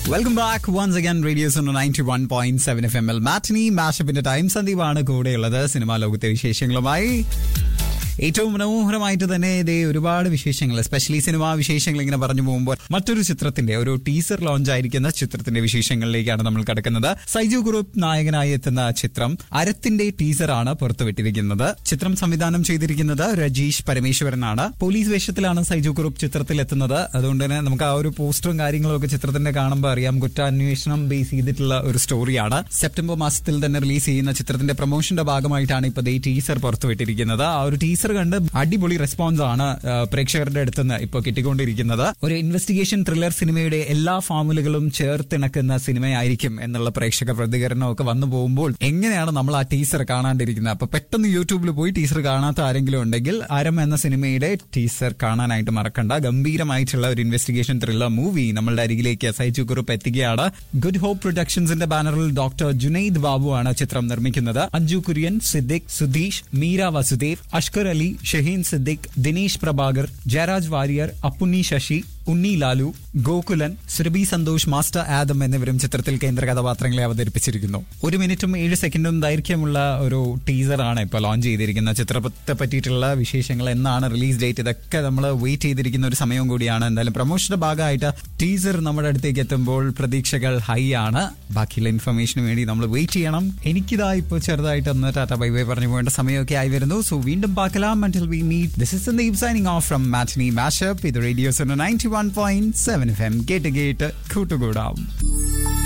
welcome back once again radio's ninety one point seven F M L matinee മാഷപ്പിന്റെ time സന്ദീപാണ് കൂടെയുള്ളത് cinema ലോകത്തെ വിശേഷങ്ങളുമായി ഏറ്റവും മനോഹരമായിട്ട് തന്നെ ഇതേ ഒരുപാട് വിശേഷങ്ങൾ എസ്പെഷ്യലി സിനിമാ വിശേഷങ്ങൾ ഇങ്ങനെ പറഞ്ഞു പോകുമ്പോൾ മറ്റൊരു ചിത്രത്തിന്റെ ഒരു ടീസർ ലോഞ്ച് ആയിരിക്കുന്ന ചിത്രത്തിന്റെ വിശേഷങ്ങളിലേക്കാണ് നമ്മൾ കിടക്കുന്നത് സൈജു ഗ്രൂപ്പ് നായകനായി എത്തുന്ന ചിത്രം അരത്തിന്റെ ടീസറാണ് പുറത്തുവിട്ടിരിക്കുന്നത് ചിത്രം സംവിധാനം ചെയ്തിരിക്കുന്നത് രജീഷ് പരമേശ്വരനാണ് പോലീസ് വേഷത്തിലാണ് സൈജു ഗ്രൂപ്പ് ചിത്രത്തിൽ എത്തുന്നത് അതുകൊണ്ട് തന്നെ നമുക്ക് ആ ഒരു പോസ്റ്ററും കാര്യങ്ങളും ഒക്കെ ചിത്രത്തിന്റെ കാണുമ്പോൾ അറിയാം കുറ്റാന്വേഷണം ബേസ് ചെയ്തിട്ടുള്ള ഒരു സ്റ്റോറിയാണ് സെപ്റ്റംബർ മാസത്തിൽ തന്നെ റിലീസ് ചെയ്യുന്ന ചിത്രത്തിന്റെ പ്രൊമോഷന്റെ ഭാഗമായിട്ടാണ് ഇപ്പോൾ ഈ ടീസർ പുറത്തുവിട്ടിരിക്കുന്നത് ആ ഒരു ടീസർ കണ്ട് അടിപൊളി റെസ്പോൺസ് ആണ് ആ, പ്രേക്ഷകരുടെ അടുത്ത് നിന്ന് ഇപ്പോൾ കിട്ടിക്കൊണ്ടിരിക്കുന്നത് ഒരു ഇൻവെസ്റ്റിഗേഷൻ ത്രില്ലർ സിനിമയുടെ എല്ലാ ഫോമുലുകളും ചേർത്തിണക്കുന്ന സിനിമയായിരിക്കും എന്നുള്ള പ്രേക്ഷക പ്രതികരണമൊക്കെ വന്നു പോകുമ്പോൾ എങ്ങനെയാണ് നമ്മൾ ആ ടീസർ കാണാണ്ടിരിക്കുന്നത് അപ്പൊ പെട്ടെന്ന് യൂട്യൂബിൽ പോയി ടീസർ കാണാത്ത ആരെങ്കിലും ഉണ്ടെങ്കിൽ അരം എന്ന സിനിമയുടെ ടീസർ കാണാനായിട്ട് മറക്കണ്ട ഗംഭീരമായിട്ടുള്ള ഒരു ഇൻവെസ്റ്റിഗേഷൻ ത്രില്ലർ മൂവി നമ്മളുടെ അരികിലേക്ക് സൈജു കുറുപ്പ് എത്തുകയാണ് ഗുഡ് ഹോപ്പ് പ്രൊഡക്ഷൻസിന്റെ ബാനറിൽ ഡോക്ടർ ജുനൈദ് ബാബു ആണ് ചിത്രം നിർമ്മിക്കുന്നത് അഞ്ജു കുര്യൻ സിദ്ദിഖ് സുധീഷ് മീര വസുദേവ് അഷ്കർ അലി ഷഹീൻ സിദ്ദിഖ് ദിനേശ് പ്രഭാകർ ജയരാജ് വാര്യർ അപ്പുണ്ണി ശശി ഉണ്ണി ലാലു ഗോകുലൻ സുരഭി സന്തോഷ് മാസ്റ്റർ ആദം എന്നിവരും ചിത്രത്തിൽ കേന്ദ്ര കഥാപാത്രങ്ങളെ അവതരിപ്പിച്ചിരിക്കുന്നു ഒരു മിനിറ്റും ഏഴ് സെക്കൻഡും ദൈർഘ്യമുള്ള ഒരു ടീസറാണ് ഇപ്പോൾ ലോഞ്ച് ചെയ്തിരിക്കുന്ന ചിത്രത്തെ പറ്റിയിട്ടുള്ള വിശേഷങ്ങൾ എന്നാണ് റിലീസ് ഡേറ്റ് ഇതൊക്കെ നമ്മൾ വെയിറ്റ് ചെയ്തിരിക്കുന്ന ഒരു സമയവും കൂടിയാണ് എന്തായാലും പ്രൊമോഷന്റെ ഭാഗമായിട്ട് ടീസർ നമ്മുടെ അടുത്തേക്ക് എത്തുമ്പോൾ പ്രതീക്ഷകൾ ഹൈ ആണ് ബാക്കിയുള്ള ഇൻഫർമേഷന് വേണ്ടി നമ്മൾ വെയിറ്റ് ചെയ്യണം എനിക്കിതാ ഇപ്പോൾ ചെറുതായിട്ട് ഒന്ന് ടാറ്റ ബൈ ബൈ പറഞ്ഞു പോകേണ്ട സമയമൊക്കെ ആയി വരുന്നു സോ വീണ്ടും പാക്കലാം until we meet this is Sandeep signing off from Matinee Mashup ഇത് radio's ninety one point seven F M കേട്ട് കേട്ട് കൂട്ടുകൂടാം